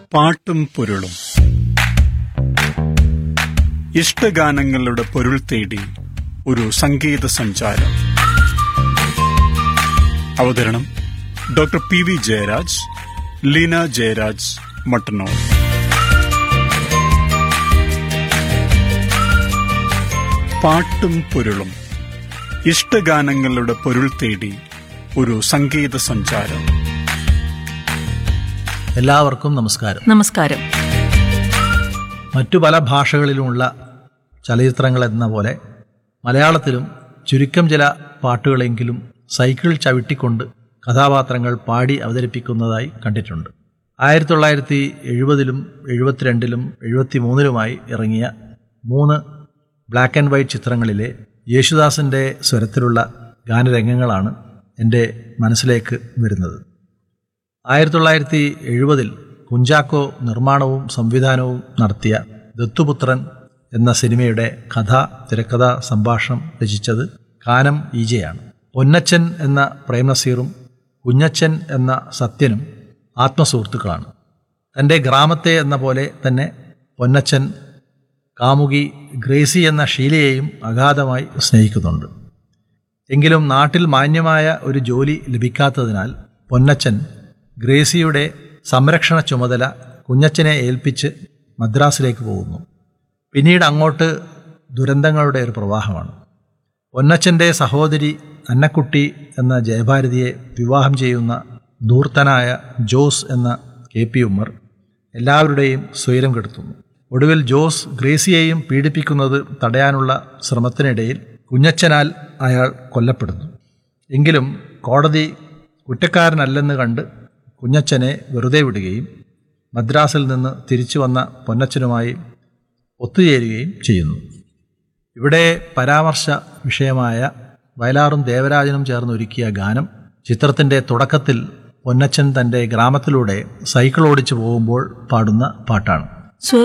പാട്ടും പൊരുളും ഇഷ്ടഗാനങ്ങളുടെ പൊരുൾ തേടി ഒരു സംഗീത സഞ്ചാരം അവതരണം doctor P V Jayaraj Leena Jayaraj Mattannur പാട്ടും പൊരുളും ഇഷ്ടഗാനങ്ങളുടെ പൊരുൾ തേടി ഒരു സംഗീത സഞ്ചാരം എല്ലാവർക്കും നമസ്കാരം നമസ്കാരം മറ്റു പല ഭാഷകളിലുമുള്ള ചലച്ചിത്രങ്ങൾ എന്ന പോലെ മലയാളത്തിലും ചുരുക്കം ചില പാട്ടുകളെങ്കിലും സൈക്കിൾ ചവിട്ടിക്കൊണ്ട് കഥാപാത്രങ്ങൾ പാടി അവതരിപ്പിക്കുന്നതായി കണ്ടിട്ടുണ്ട് ആയിരത്തി തൊള്ളായിരത്തി എഴുപതിലും എഴുപത്തിരണ്ടിലും എഴുപത്തി മൂന്നിലുമായി ഇറങ്ങിയ മൂന്ന് ബ്ലാക്ക് ആൻഡ് വൈറ്റ് ചിത്രങ്ങളിലെ യേശുദാസിൻ്റെ സ്വരത്തിലുള്ള ഗാനരംഗങ്ങളാണ് എൻ്റെ മനസ്സിലേക്ക് വരുന്നത് ആയിരത്തി തൊള്ളായിരത്തി എഴുപതിൽ കുഞ്ചാക്കോ നിർമ്മാണവും സംവിധാനവും നടത്തിയ ദത്തുപുത്രൻ എന്ന സിനിമയുടെ കഥ തിരക്കഥ സംഭാഷണം രചിച്ചത് കാനം ഈജയാണ് പൊന്നച്ചൻ എന്ന പ്രേംനസീറും കുഞ്ഞച്ചൻ എന്ന സത്യനും ആത്മസുഹൃത്തുക്കളാണ് തൻ്റെ ഗ്രാമത്തെ എന്ന പോലെ തന്നെ പൊന്നച്ചൻ കാമുകി ഗ്രേസി എന്ന ഷീലയെയും അഗാധമായി സ്നേഹിക്കുന്നുണ്ട് എങ്കിലും നാട്ടിൽ മാന്യമായ ഒരു ജോലി ലഭിക്കാത്തതിനാൽ പൊന്നച്ചൻ ഗ്രേസിയുടെ സംരക്ഷണ ചുമതല കുഞ്ഞച്ചനെ ഏൽപ്പിച്ച് മദ്രാസിലേക്ക് പോകുന്നു പിന്നീട് അങ്ങോട്ട് ദുരന്തങ്ങളുടെ ഒരു പ്രവാഹമാണ് പൊന്നച്ചൻ്റെ സഹോദരി അന്നക്കുട്ടി എന്ന ജയഭാരതിയെ വിവാഹം ചെയ്യുന്ന ധൂർത്തനായ ജോസ് എന്ന കെ പി ഉമ്മർ എല്ലാവരുടെയും സ്വൈരം കെടുത്തുന്നു ഒടുവിൽ ജോസ് ഗ്രേസിയെയും പീഡിപ്പിക്കുന്നത് തടയാനുള്ള ശ്രമത്തിനിടയിൽ കുഞ്ഞച്ചനാൽ അയാൾ കൊല്ലപ്പെടുന്നു എങ്കിലും കോടതി കുറ്റക്കാരനല്ലെന്ന് കണ്ട് കുഞ്ഞച്ചനെ വെറുതെ വിടുകയും മദ്രാസിൽ നിന്ന് തിരിച്ചു വന്ന പൊന്നച്ചനുമായി ഒത്തുചേരുകയും ചെയ്യുന്നു ഇവിടെ പരാമർശ വിഷയമായ വയലാറും ദേവരാജനും ചേർന്ന് ഒരുക്കിയ ഗാനം ചിത്രത്തിൻ്റെ തുടക്കത്തിൽ പൊന്നച്ചൻ തൻ്റെ ഗ്രാമത്തിലൂടെ സൈക്കിൾ ഓടിച്ചു പോകുമ്പോൾ പാടുന്ന പാട്ടാണ് സ്വ